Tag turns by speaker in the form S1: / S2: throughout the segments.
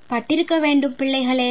S1: பட்டிருக்க வேண்டும் பிள்ளைகளே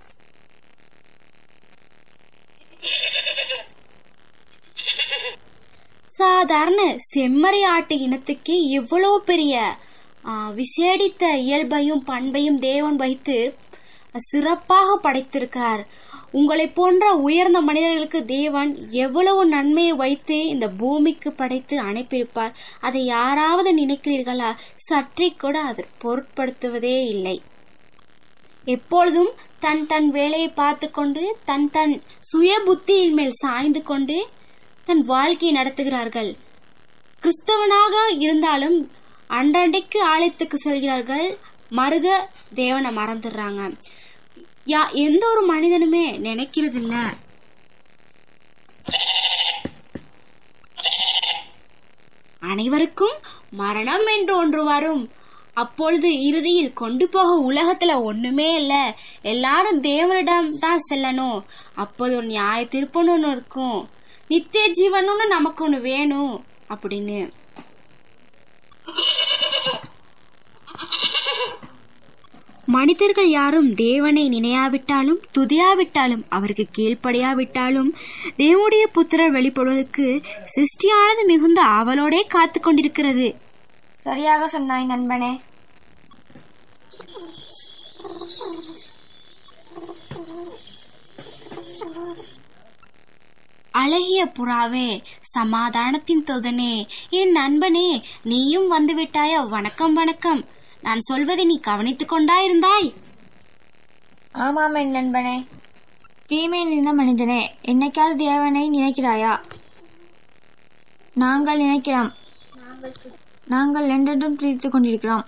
S1: சாதாரண செம்மறி ஆட்டு இனத்துக்கு எவ்வளோ பெரிய ஆ, விசேடித்த இயல்பையும் பண்பையும் தேவன் வைத்து சிறப்பாக படைத்திருக்கிறார் உங்களை போன்ற உயர்ந்த மனிதர்களுக்கு தேவன் எவ்வளவு நன்மையை வைத்து இந்த பூமிக்கு படைத்து அனுப்பியிருப்பார் அதை யாராவது நினைக்கிறீர்களா சற்றே கூட அதை பொருட்படுத்துவதே இல்லை எப்பொழுதும் தன் தன் வேலையை பார்த்து கொண்டு தன் தன் சுய புத்தியின் மேல் சாய்ந்து கொண்டு தன் வாழ்க்கையை நடத்துகிறார்கள் கிறிஸ்தவனாக இருந்தாலும் அன்றன்றைக்கு ஆலயத்துக்கு செல்கிறார்கள் மருக தேவனை மறந்துடுறாங்க யா எந்த ஒரு மனிதனுமே நினைக்கிறது இல்ல அனைவருக்கும் மரணம் என்று ஒன்று வரும் அப்பொழுது இறுதியில் கொண்டு போக உலகத்துல ஒண்ணுமே இல்ல எல்லாரும் தேவனிடம் தான் செல்லணும் அப்போது ஒரு நியாய திருப்பணும் ஒண்ணு இருக்கும் நித்திய ஜீவனும்னு நமக்கு ஒண்ணு வேணும் அப்படின்னு மனிதர்கள் யாரும் தேவனை நினையாவிட்டாலும் துதியாவிட்டாலும் அவருக்கு கீழ்ப்படியாவிட்டாலும் தேவனுடைய புத்திரர் வெளிப்படுவதற்கு சிருஷ்டியானது மிகுந்த ஆவலோடே காத்து கொண்டிருக்கிறது
S2: சரியாக சொன்னாய் நண்பனே
S1: அழகிய புறாவே சமாதானத்தின் தொதனே என் நண்பனே நீயும் வந்து விட்டாயோ வணக்கம் வணக்கம் நான் சொல்வதை நீ கவனித்துக் கொண்டாயிருந்தாய்
S2: ஆமாம் என் நண்பனே தீமை நிறைந்த மனிதனே என்னைக்காவது தேவனை நினைக்கிறாயா நாங்கள் நினைக்கிறோம் நாங்கள் என்றென்றும் துதித்துக் கொண்டிருக்கிறோம்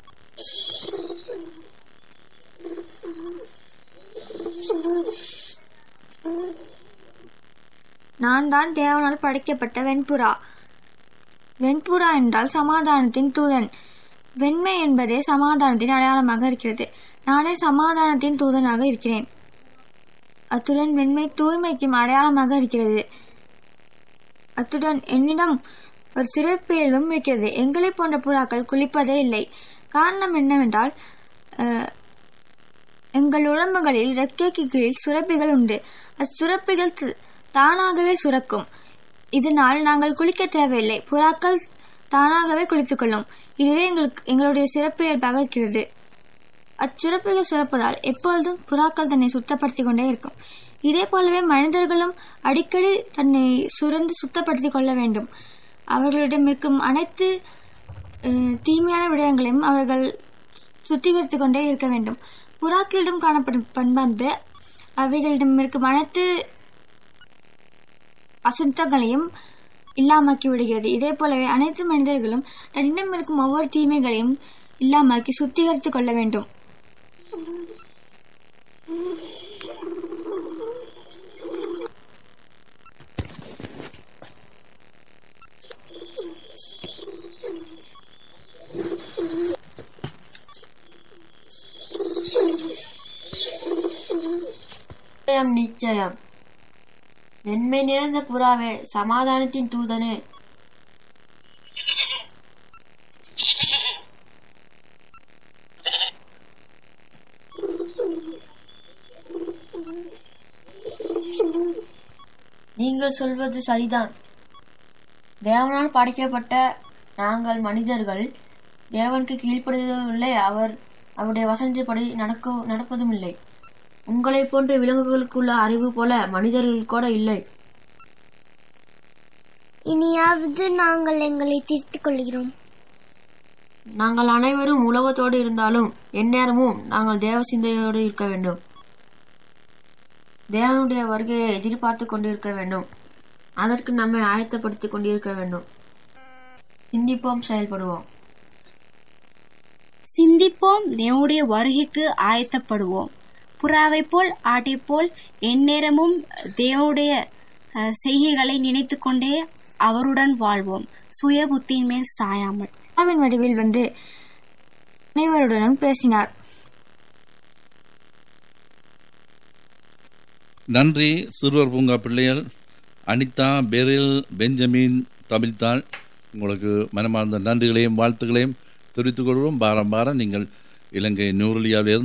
S2: நான் தான் தேவனால் படைக்கப்பட்ட வெண்புறா வெண்புறா என்றால் சமாதானத்தின் தூதன் வெண்மை என்பதே சமாதானத்தின் அடையாளமாக இருக்கிறது நானே சமாதானத்தின் தூதனாக இருக்கிறேன் அத்துடன் வெண்மை தூய்மைக்கும் அடையாளமாக இருக்கிறது அத்துடன் என்னிடம் ஒரு சிறப்பியல்பும் இருக்கிறது எங்களை போன்ற புறாக்கள் குளிப்பதே இல்லை காரணம் என்னவென்றால் அஹ், எங்கள் உடம்புகளில் ரெக்கைக்கு கீழ் சுரப்பிகள் உண்டு அச்சுரப்பிகள் த- தானாகவே சுரக்கும் இதனால் நாங்கள் குளிக்க தேவையில்லை புறாக்கள் தானாகவே குளித்துக்கொள்ளும் இதுவே எங்களுக்கு எங்களுடைய சிறப்பியல்பாக இருக்கிறது அச்சுரப்பிகள் சுரப்பதால் எப்பொழுதும் புறாக்கள் தன்னை சுத்தப்படுத்திக் கொண்டே இருக்கும் இதே போலவே மனிதர்களும் அடிக்கடி தன்னை சுரந்து சுத்தப்படுத்திக் கொள்ள வேண்டும் அவர்களிடம் இருக்கும் அனைத்து அஹ், தீமையான விடயங்களையும் அவர்கள் சுத்திகரித்துக் கொண்டே இருக்க வேண்டும் புறாக்களிடம் காணப்படும் பண்பானது அவைகளிடம் இருக்கும் அனைத்து அசுத்தங்களையும் இல்லாமக்கி விடுகிறது இதே போலவே அனைத்து மனிதர்களும் தன்னிடம் இருக்கும் ஒவ்வொரு தீமைகளையும் இல்லாமக்கி சுத்திகரித்துக் கொள்ள வேண்டும்
S3: நிச்சயம் நிச்சயம் வெண்மை நிறைந்த புறாவே சமாதானத்தின் தூதனே நீங்கள் சொல்வது சரிதான் தேவனால் படைக்கப்பட்ட நாங்கள் மனிதர்கள் தேவனுக்கு கீழ்ப்படுவதும் இல்லை அவர் அவருடைய வசனத்தின்படி நடக்க நடப்பதும் இல்லை உங்களைப் போன்ற விலங்குகளுக்குள்ள அறிவு போல மனிதர்கள் கூட இல்லை
S4: இனியாவது நாங்கள் எங்களை திருத்திக் கொள்கிறோம்
S3: நாங்கள் அனைவரும் உலகத்தோடு இருந்தாலும் எந்நேரமும் நாங்கள் தேவ சிந்தையோடு இருக்க வேண்டும் தேவனுடைய வருகையை எதிர்பார்த்து கொண்டிருக்க வேண்டும் அதற்கு நம்மை ஆயத்தப்படுத்திக் கொண்டிருக்க வேண்டும் சிந்திப்போம் செயல்படுவோம்
S1: சிந்திப்போம் தேவனுடைய வருகைக்கு ஆயத்தப்படுவோம் புறாவை போல் ஆட்டை போல் எந்நேரமும் தேவனுடைய அஹ், செய்கைகளை நினைத்து கொண்டே அவருடன் வாழ்வோம் சுய புத்தியின் மேல் சாயாமல்
S2: அவன் வடிவில் வந்து அனைவருடனும் பேசினார்
S5: நன்றி சிறுவர் பூங்கா பிள்ளைகள் அனிதா பெரில் பெஞ்சமின் தமிழ்தாள் உங்களுக்கு மனமார்ந்த நன்றிகளையும் வாழ்த்துக்களையும் தெரிவித்துக் கொள்வோம் பாரம் பாரம் நீங்கள் இலங்கை நூறுலியாவில்